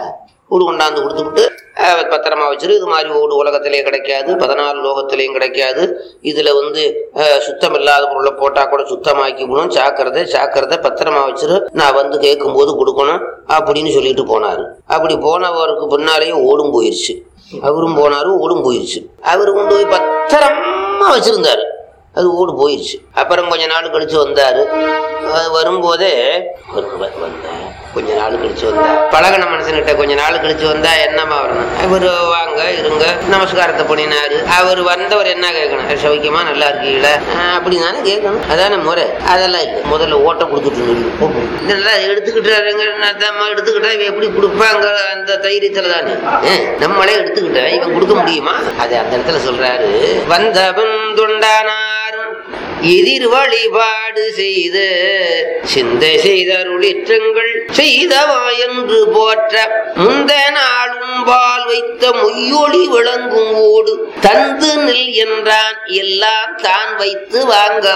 ஓடு கொண்டாந்து கொடுத்துக்கிட்டு அஹ், பத்திரமா வச்சிரு இது மாதிரி ஓடு உலகத்திலே கிடைக்காது பதினாலு லோகத்திலையும் கிடைக்காது இதுல வந்து அஹ், சுத்தம் இல்லாத பொருளை போட்டா கூட சுத்தமாக்கி விடணும் சாக்கிறத சாக்கிறத பத்திரமா வச்சிரு நான் வந்து கேட்கும் போது கொடுக்கணும் அப்படின்னு சொல்லிட்டு போனாரு அப்படி போனவருக்கு பின்னாலேயே ஓடும் போயிருச்சு அவரும் போனாரு ஓடும் போயிருச்சு அவரு கொண்டு போய் பத்திரமா வச்சிருந்தாரு அது ஓடு போயிருச்சு அப்புறம் கொஞ்ச நாள் கழிச்சு வந்தாரு அஹ் வரும்போதே ஒரு வ- வந்தேன் கொஞ்ச நாள் கழிச்சு வந்தா பழகின மனுஷன்கிட்ட கொஞ்ச நாள் கழிச்சு வந்தா என்னமா வரணும் அவரு வாங்க இருங்க நமஸ்காரத்தை பண்ணினாரு அவர் வந்தவர் என்ன கேட்கணும் சௌக்கியமா நல்லா இருக்கீங்களா அஹ் அப்படி தானே கேட்கணும் அதானே முறை அதெல்லாம் இல்லை முதல்ல ஓட்ட கொடுத்துட்டு நில்லு. போ, போ. இதெல்லாம் எடுத்துக்கிட்டாருங்க நம்ம எடுத்துக்கிட்டா இவன் எப்படி கொடுப்பாங்க அந்த தைரியத்துல தானே அஹ் நம்மளே எடுத்துக்கிட்டா இவன் கொடுக்க முடியுமா அது அந்த இடத்துல சொல்றாரு வந்தவன் தொண்டானாரும் எதிர் வழிபாடு செய்து சிந்தை செய்தருளிற்றங்கள் செய்தவா என்று போற்ற முந்த நாளும் பால் வைத்த மொய்யொளி விளங்கும் ஓடு தந்து நில் என்றான் எல்லாம் தான் வைத்து வாங்க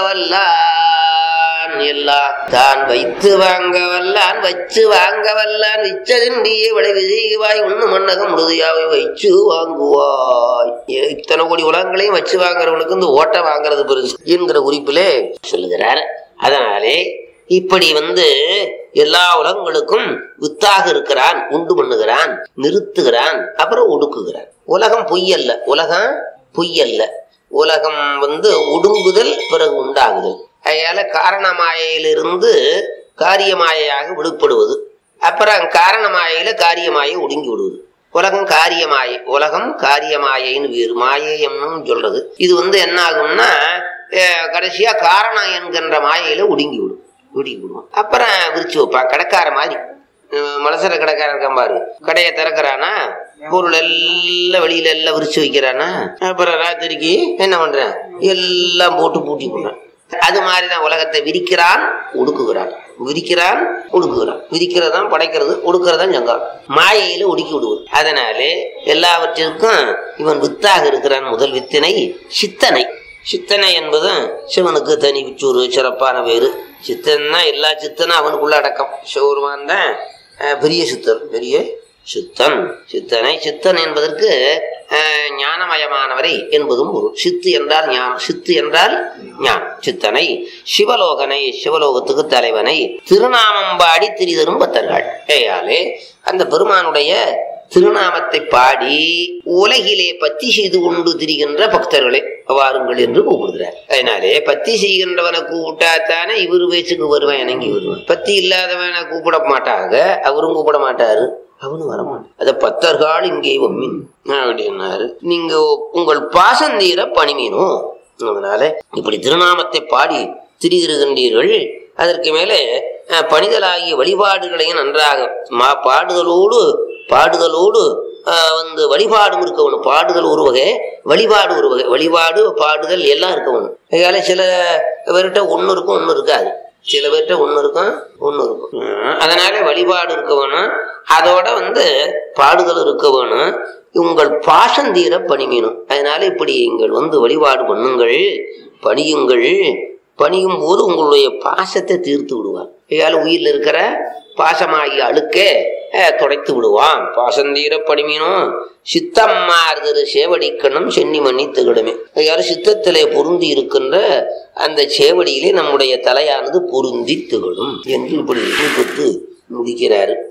வல்லான் எல்லாம் தான் வைத்து வாங்க வல்லான் வச்சு வாங்க வல்லான் விச்சதின்றியே விளைவு செய்வாய் ஒண்ணு மன்னகம் முழுதையாவை வச்சு வாங்குவாய் ஏ, இத்தனை கோடி உலகங்களையும் வச்சு வாங்குறவனுக்கு இந்த ஓட்டை வாங்குறது பெருசு என்கிற குறிப்பிலே சொல்லுகிறார் அதனாலே இப்படி வந்து எல்லா உலகங்களுக்கும் வித்தாக இருக்கிறான் உண்டு பண்ணுகிறான் நிறுத்துகிறான் அப்புறம் ஒடுக்குகிறான் உலகம் பொய்யல்ல உலகம் பொய்யல்ல உலகம் வந்து ஒடுங்குதல் பிறகு உண்டாகுதல் அதனால காரணமாயிலிருந்து காரியமாயாக விடுபடுவது அப்புறம் காரணமாயில காரியமாயை ஒடுங்கி விடுவது உலகம் காரியமாயை உலகம் காரியமாயைன்னு வேறு மாயையம்னு சொல்றது இது வந்து என்ன ஆகும்னா அஹ், கடைசியா காரணம் என்கின்ற மாயையில ஒடுங்கி விடும் ஒடுங்கி விடுவோம் அப்புறம் விரிச்சு வைப்பான் கடைக்கார மாதிரி அஹ், மலசர கடைக்காரன் இருக்கான் பாரு கடையை திறக்கிறானா பொருள் எல்லாம் வெளியில எல்லாம் விரிச்சு வைக்கிறானா அப்புறம் ராத்திரிக்கு என்ன பண்றேன் எல்லாம் போட்டு பூட்டி போடுறான் அது மாதிரி தான் உலகத்தை விரிக்கிறான் ஒடுக்குகிறான் விரிக்கிறான் ஒடுக்குகிறான் விரிக்கிறதான் படைக்கிறது ஒடுக்கிறதான் சங்கம் மாயையில ஒடுக்கி விடுவது அதனாலே எல்லாவற்றிற்கும் இவன் வித்தாக இருக்கிறான் முதல் வித்தினை சித்தனை சித்தனை என்பதும் சிவனுக்கு தனி விச்சூறு சிறப்பான பேரு சித்தன்னா எல்லா சித்தனும் அவனுக்குள்ள அடக்கம் சிவருமான் தான் அஹ், பெரிய சித்தன் பெரிய சித்தன் சித்தனை சித்தன் என்பதற்கு அஹ், ஞானமயமானவரை என்பதும் பொருள் சித்து என்றால் ஞானம் சித்து என்றால் ஞானம் சித்தனை சிவலோகனை சிவலோகத்துக்கு தலைவனை திருநாமம் பாடி திரிதரும் பத்தர்கள் ஏயாலே அந்த பெருமானுடைய திருநாமத்தை பாடி உலகிலே பத்தி செய்து கொண்டு திரிகின்ற பக்தர்களே வாருங்கள் என்று கூப்பிடுகிறார் அதனாலே பத்தி செய்கின்றவனை கூப்பிட்டாத்தானே இவரு பேச்சுக்கு வருவான் இணங்கி வருவான் பத்தி இல்லாதவனை கூப்பிட மாட்டாங்க அவரும் கூப்பிட மாட்டாரு அவனு வரமாட்டான் அத பத்தர்கள் இங்கே ஒம்மின் அப்படின்னாரு நீங்க உங்கள் பாசந்தீர பணிமீனும் அதனால இப்படி திருநாமத்தை பாடி திரிதிருகின்றீர்கள் அதற்கு மேலே அஹ், பணிதலாகிய வழிபாடுகளையும் நன்றாக மா பாடுதலோடு பாடுதலோடு அஹ், வந்து வழிபாடும் இருக்கணும் பாடுதல் ஒரு வகை வழிபாடு ஒரு வகை வழிபாடு பாடுதல் எல்லாம் இருக்கணும் அதனால சில பேர்கிட்ட ஒன்று இருக்கும் ஒன்று இருக்காது சில பேர்கிட்ட ஒன்று இருக்கும் ஒன்று இருக்கும் உம், அதனால வழிபாடு இருக்க வேணும் அதோட வந்து பாடுதல் இருக்க வேணும் உங்கள் பாசம் தீர பணிமீனும் அதனால இப்படி நீங்கள் வந்து வழிபாடு பண்ணுங்கள் பணியுங்கள் பணியும் போது உங்களுடைய பாசத்தை தீர்த்து விடுவார் இதால உயிரில் இருக்கிற பாசமாகி அழுக்கே அஹ், துடைத்து விடுவான் பாசந்தீர பணிமீனும் சித்தம்மாறுதரு சேவடிக்கணும் சென்னி மண்ணி திகடுமே இதால சித்தத்திலே பொருந்தி இருக்கின்ற அந்த சேவடியிலே நம்முடைய தலையானது பொருந்தி திகழும் என்று இப்படி குறிப்பிட்டு முடிக்கிறாரு